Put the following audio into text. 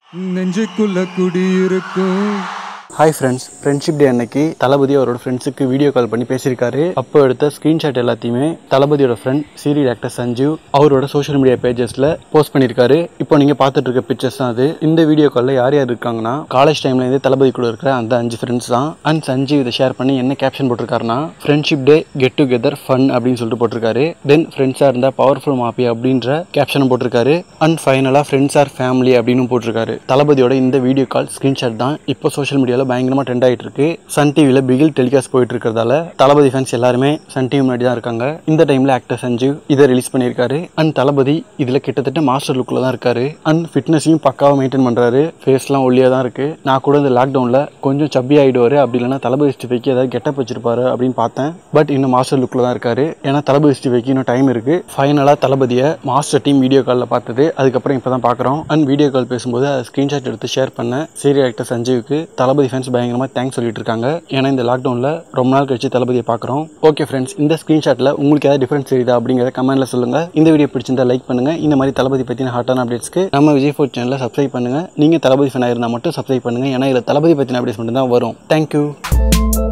நெஞ்சுக்குள்ள குடியிருக்கும் hi friends friendship day அன்னைக்கு தளபதி அவரோட ஃப்ரெண்ட்ஸுக்கு வீடியோ கால் பண்ணி பேசியிருக்காரு அப்போ எடுத்த ஸ்க்ரீன்ஷாட் எல்லாத்தையுமே தளபதியோட ஃப்ரெண்ட் சீரியல் ஆக்டர் சஞ்சீவ் அவரோட சோஷியல் மீடியா பேஜஸில் போஸ்ட் பண்ணியிருக்காரு இப்போ நீங்கள் பார்த்துட்டு இருக்க பிக்சர்ஸ் தான் அது இந்த வீடியோ காலில் யார் யார் இருக்காங்கன்னா காலேஜ் டைம்லேருந்து தளபதி கூட இருக்கிற அந்த அஞ்சு ஃப்ரெண்ட்ஸ் தான் அண்ட் சஞ்சீவ் இதை ஷேர் பண்ணி என்ன கேப்ஷன் போட்டிருக்காருன்னா friendship day get together fun அப்படின்னு சொல்லிட்டு போட்டிருக்காரு தென் ஃப்ரெண்ட்ஸாக இருந்தால் பவர்ஃபுல் மாப்பி அப்படின்ற கேப்ஷனும் போட்டிருக்காரு அண்ட் ஃபைனலாக ஃப்ரெண்ட்ஸ் ஆர் ஃபேமிலி அப்படின்னு போட்டிருக்காரு தளபதியோட இந்த வீடியோ கால் ஸ்க்ரீன்ஷாட் தான் இப்போ சோஷியல் மீடியாவில் பயங்கரமாக ட்ரெண்ட் ஆகிட்டு இருக்கு சன் டிவியில் பிகில் டெலிகாஸ்ட் போயிட்டு இருக்கிறதால தளபதி ஃபேன்ஸ் எல்லாருமே சன் டிவி முன்னாடி தான் இருக்காங்க இந்த டைமில் ஆக்டர் சஞ்சீவ் இதை ரிலீஸ் பண்ணியிருக்காரு அண்ட் தளபதி இதில் கிட்டத்தட்ட மாஸ்டர் லுக்கில் தான் இருக்காரு அண்ட் ஃபிட்னஸையும் பக்காவாக மெயின்டைன் பண்ணுறாரு ஃபேஸ்லாம் ஒல்லியாக தான் இருக்கு நான் கூட இந்த லாக்டவுனில் கொஞ்சம் சப்பி ஆகிடுவார் அப்படி இல்லைன்னா தளபதி ஸ்டிஃபைக்கு ஏதாவது கெட்டப் வச்சிருப்பாரு அப்படின்னு பார்த்தேன் பட் இன்னும் மாஸ்டர் லுக்கில் தான் இருக்காரு ஏன்னா தளபதி ஸ்டிஃபைக்கு இன்னும் டைம் இருக்கு ஃபைனலாக தளபதியை மாஸ்டர் டீம் வீடியோ காலில் பார்த்தது அதுக்கப்புறம் இப்போ தான் பார்க்குறோம் அண்ட் வீடியோ கால் பேசும்போது அதை ஸ்க்ரீன்ஷாட் எடுத்து ஷேர் பண்ண சீரியல் ஆக்டர் சஞ்சீவுக்கு தளபதி ஃபேன்ஸ் பயங்கரமாக தேங்க்ஸ் சொல்லிட்டு இருக்காங்க ஏன்னா இந்த லாக்டவுனில் ரொம்ப நாள் கழிச்சு தளபதியை பார்க்குறோம் ஓகே ஃப்ரெண்ட்ஸ் இந்த ஸ்க்ரீன்ஷாட்டில் உங்களுக்கு ஏதாவது டிஃபரன்ஸ் தெரியுதா அப்படிங்கிறத கமெண்ட்ல சொல்லுங்கள் இந்த வீடியோ பிடிச்சிருந்தா லைக் பண்ணுங்கள் இந்த மாதிரி தளபதி பற்றின ஹாட்டான அப்டேட்ஸ்க்கு நம்ம விஜய் ஃபோர்ட் சேனலில் சப்ஸ்கிரைப் பண்ணுங்கள் நீங்கள் தளபதி ஃபேனாக இருந்தால் மட்டும் சப்ஸ்கிரைப் பண்ணுங்கள் ஏன்னா இதில் தளபதி பற்றின அப்டேட்ஸ் மட்டும் தான் வரும் தேங்க்யூ